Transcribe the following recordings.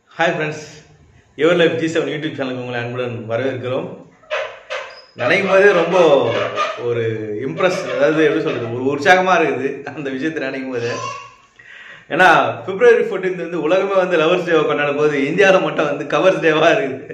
hi friends your life G seven YouTube சேனலுக்கு உங்களை அன்புடன் வரவேற்கிறோம் நினைக்கும் போதே ரொம்ப ஒரு இம்ப்ரெஸ் அதாவது எப்படி சொல்றது ஒரு உற்சாகமாக இருக்குது அந்த விஷயத்தை நினைக்கும் போது ஏன்னா பிப்ரவரி 14th வந்து உலகமே வந்து லவர்ஸ் டேவை கொண்டாடும் போது இந்தியாவில் மட்டும் வந்து கவர்ஸ் டேவாக இருக்குது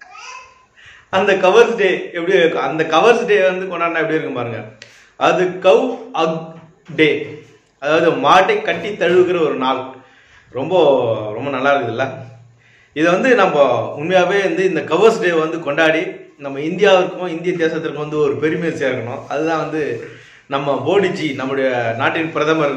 அந்த கவர்ஸ் டே எப்படி இருக்கும் அந்த கவர்ஸ் டே வந்து கொண்டாடினா எப்படி இருக்கும் பாருங்க அது கவ் அக் டே அதாவது மாட்டை கட்டி தழுவுகிற ஒரு நாள் ரொம்ப ரொம்ப நல்லா இருக்குதுல்ல இதை வந்து நம்ம உண்மையாகவே வந்து இந்த கவர்ஸ் டே வந்து கொண்டாடி நம்ம இந்தியாவிற்கும் இந்திய தேசத்திற்கும் வந்து ஒரு பெருமையை சேர்க்கணும் அதுதான் வந்து நம்ம மோடிஜி நம்முடைய நாட்டின் பிரதமர்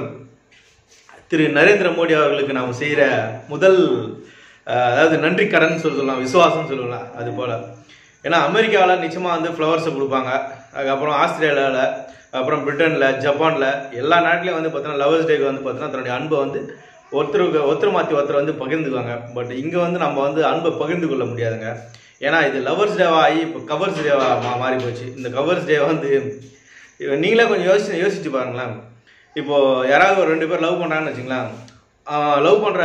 திரு நரேந்திர மோடி அவர்களுக்கு நாம் செய்கிற முதல் அஹ், அதாவது நன்றி கடன் சொல்லலாம் விசுவாசம் சொல்லலாம் அது போல் ஏன்னா அமெரிக்காவில் நிச்சயமாக வந்து ஃப்ளவர்ஸை கொடுப்பாங்க அதுக்கப்புறம் ஆஸ்திரேலியாவில் அப்புறம் பிரிட்டனில் ஜப்பானில் எல்லா நாட்டிலையும் வந்து பார்த்தீங்கன்னா லவர்ஸ் டேக்கு வந்து பார்த்தீங்கன்னா தன்னுடைய அன்பை வந்து ஒருத்தருக்கு ஒருத்தர் மாற்றி ஒருத்தர் வந்து பகிர்ந்துக்குவாங்க பட் இங்கே வந்து நம்ம வந்து அன்பை பகிர்ந்து கொள்ள முடியாதுங்க ஏன்னா இது லவர்ஸ் டேவா ஆகி இப்போ கவர்ஸ் டேவா மா மாறி போச்சு இந்த கவர்ஸ் டே வந்து இப்ப நீங்களே கொஞ்சம் யோசிச்சு யோசிச்சு பாருங்களேன் இப்போ யாராவது ஒரு ரெண்டு பேர் லவ் பண்ணுறாங்கன்னு வச்சுங்களேன் லவ் பண்ணுற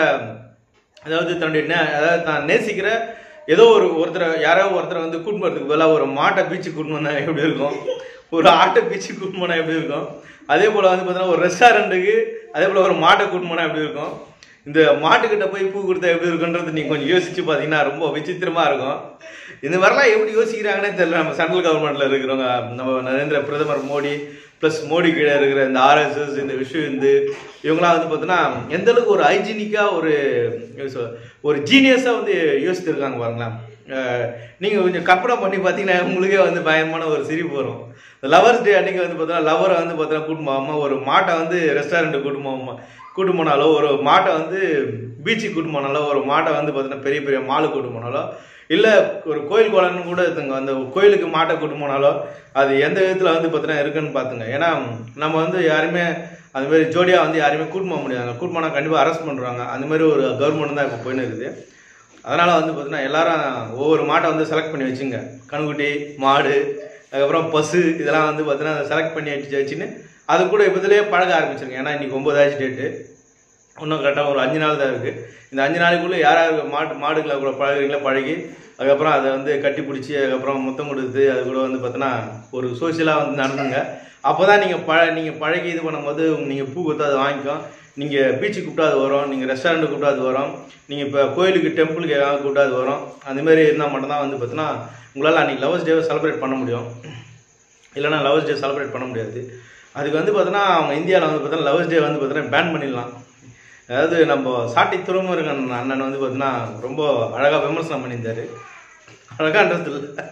அதாவது தன்னுடைய நே- அதாவது தான் நேசிக்கிற ஏதோ ஒரு ஒருத்தரை யாராவது ஒருத்தரை வந்து கூட்டு போகிறதுக்கு பதிலாக ஒரு மாட்டை பீச்சு கூட்டு வந்தா எப்படி இருக்கும் ஒரு ஆட்டை பீச்சு கூட்டு போனால் எப்படி இருக்கும் அதே போல் வந்து பார்த்தீங்கன்னா ஒரு ரெஸ்டாரண்ட்டுக்கு அதே போல் ஒரு மாட்டை கூட்டு போனால் எப்படி இருக்கும் இந்த மாட்டுக்கிட்ட போய் பூ கொடுத்தா எப்படி இருக்குன்றது நீங்கள் கொஞ்சம் யோசிச்சு பார்த்தீங்கன்னா ரொம்ப விசித்திரமா இருக்கும் இந்த மாதிரிலாம் எப்படி யோசிக்கிறாங்கன்னே தெரியல நம்ம சென்ட்ரல் கவர்மெண்ட்ல இருக்கிறவங்க நம்ம நரேந்திர பிரதமர் மோடி ப்ளஸ் மோடி கீழே இருக்கிற இந்த ஆர்எஸ்எஸ் இந்த விஷயம் இந்து இவங்களாம் வந்து பார்த்தீங்கன்னா எந்த அளவுக்கு ஒரு ஹைஜீனிக்காக ஒரு எப்படி சொல்ல, ஒரு ஜீனியஸாக வந்து யோசித்திருக்காங்க பாருங்களேன் அஹ் நீங்க கொஞ்சம் கற்பனை பண்ணி பார்த்தீங்கன்னா உங்களுக்கே வந்து பயங்கரமான ஒரு சிரிப்பு வரும் லவர்ஸ் டே அன்னைக்கு வந்து பார்த்தீங்கன்னா லவரை வந்து பார்த்தீங்கன்னா கூட்டு போகாம ஒரு மாட்டை வந்து ரெஸ்டாரண்ட் கூட்டு போகாம கூட்டு போனாலோ ஒரு மாட்டை வந்து பீச்சுக்கு கூட்டு போனாலோ ஒரு மாட்டை வந்து பார்த்தீங்கன்னா பெரிய பெரிய மாலு கூட்டு போனாலோ இல்லை ஒரு கோயில் குளம்னு கூட இருக்குங்க அந்த கோயிலுக்கு மாட்டை கூட்டு போனாலோ அது எந்த விதத்தில் வந்து பார்த்தீங்கன்னா இருக்குன்னு பார்த்துங்க ஏன்னா நம்ம வந்து யாருமே அந்த மாதிரி ஜோடியாக வந்து யாருமே கூட்டு போக முடியாதுங்க கூட்டு போனால் கண்டிப்பாக அரெஸ்ட் பண்ணுறாங்க அந்த மாதிரி ஒரு கவர்மெண்ட் தான் இப்போ போயின்னு இருக்குது அதனால் வந்து பார்த்தீங்கன்னா எல்லாரும் ஒவ்வொரு மாட்டை வந்து செலக்ட் பண்ணி வச்சுங்க கணுக்குட்டி மாடு அதுக்கப்புறம் பசு இதெல்லாம் வந்து பார்த்தீங்கன்னா செலக்ட் பண்ணி வச்சு வச்சுன்னு அது கூட இப்போதுலேயே பழக ஆரம்பிச்சிருங்க ஏன்னா இன்னைக்கு ஒம்பதாச்சு டேட்டு இன்னும் கரெக்டாக ஒரு அஞ்சு நாள் தான் இருக்குது இந்த அஞ்சு நாளைக்குள்ளே யார் யார் மாட்டு மாடுகளை கூட பழகுறீங்களோ பழகி அதுக்கப்புறம் அதை வந்து கட்டி பிடிச்சி அதுக்கப்புறம் முத்தம் கொடுத்து அது கூட வந்து பார்த்தோன்னா ஒரு சோஷியலாக வந்து நடந்துங்க அப்போ தான் நீங்கள் பழ நீங்கள் பழகி இது பண்ணும்போது நீங்கள் பூ கொடுத்தா அது வாங்கிக்கும் நீங்கள் பீச்சுக்கு கூப்பிட்டா அது வரும் நீங்கள் ரெஸ்டாரண்ட்டுக்கு கூப்பிட்டா அது வரும் நீங்கள் இப்போ கோயிலுக்கு டெம்பிளுக்கு ஏதாவது கூப்பிட்டா அது வரும் அந்த மாதிரி இருந்தால் மட்டும்தான் வந்து பார்த்தீங்கன்னா உங்களால் அன்றைக்கி லவர்ஸ் டேவை செலிப்ரேட் பண்ண முடியும் இல்லைன்னா லவர்ஸ் டே செலிப்ரேட் பண்ண முடியாது அதுக்கு வந்து பார்த்தோன்னா அவங்க இந்தியாவில் வந்து பார்த்தோன்னா லவர்ஸ் டே வந்து பார்த்தோன்னா பேன் பண்ணிடலாம் அதாவது நம்ம சாட்டி துறைமுருகன் அண்ணன் வந்து பார்த்தீங்கன்னா ரொம்ப அழகாக விமர்சனம் பண்ணியிருந்தாரு அழகான்றது இல்லை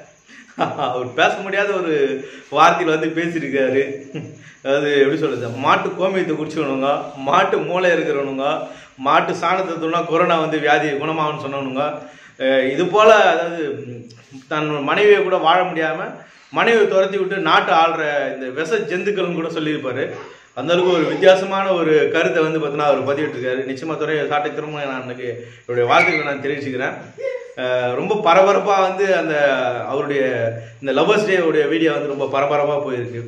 அவர் பேச முடியாத ஒரு வார்த்தையில் வந்து பேசியிருக்காரு அதாவது எப்படி சொல்றது மாட்டு கோமியத்தை குடிச்சுக்கணுங்க மாட்டு மூளை இருக்கிறவனுங்க மாட்டு சாணத்தை தூணா கொரோனா வந்து வியாதி குணமாகும்னு சொன்னவனுங்க அஹ் இது போல அதாவது ம், தன் மனைவியை கூட வாழ முடியாம மனைவியை துரத்தி விட்டு நாட்டை ஆள்ற இந்த விஷ ஜந்துக்கள்னு கூட சொல்லியிருப்பாரு அந்த அளவுக்கு ஒரு வித்தியாசமான ஒரு கருத்தை வந்து பார்த்தீங்கன்னா அவர் பதிவிட்டிருக்காரு நிச்சயமா துறை சாட்டை திரும்ப நான் எனக்கு என்னுடைய வாழ்த்துக்களை நான் தெரிவிச்சுக்கிறேன் அஹ் ரொம்ப பரபரப்பாக வந்து அந்த அவருடைய இந்த லவர்ஸ் டேவுடைய வீடியோ வந்து ரொம்ப பரபரப்பாக போயிருக்கு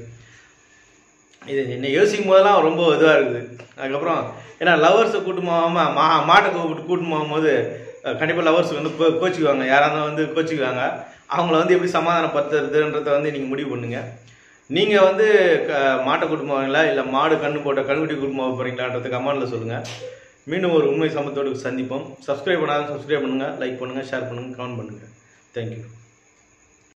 இது என்ன யோசிக்கும் போதெல்லாம் ரொம்ப இதுவாக இருக்குது அதுக்கப்புறம் ஏன்னா லவர்ஸை கூட்டு போகாமல் மா மாட்டை கூப்பிட்டு கூட்டு போகும்போது கண்டிப்பாக லவர்ஸ் வந்து கோ கோச்சிக்குவாங்க யாராக இருந்தாலும் வந்து கோச்சிக்குவாங்க அவங்கள வந்து எப்படி சமாதானப்படுத்துறதுன்றதை வந்து நீங்கள் முடிவு பண்ணுங்க நீங்கள் வந்து க மாட்டை கூட்டு போவீங்களா இல்லை மாடு கண்ணு போட்ட கண்ணுக்குட்டி கூட்டு போக போகிறீங்களான்றது கமெண்ட்டில் சொல்லுங்கள் மீண்டும் ஒரு உண்மை சமத்தோடு சந்திப்போம் சப்ஸ்கிரைப் பண்ணாத சப்ஸ்கிரைப் பண்ணுங்கள் லைக் பண்ணுங்கள் ஷேர் பண்ணுங்கள் கமெண்ட் பண்ணுங்கள் தேங்க்யூ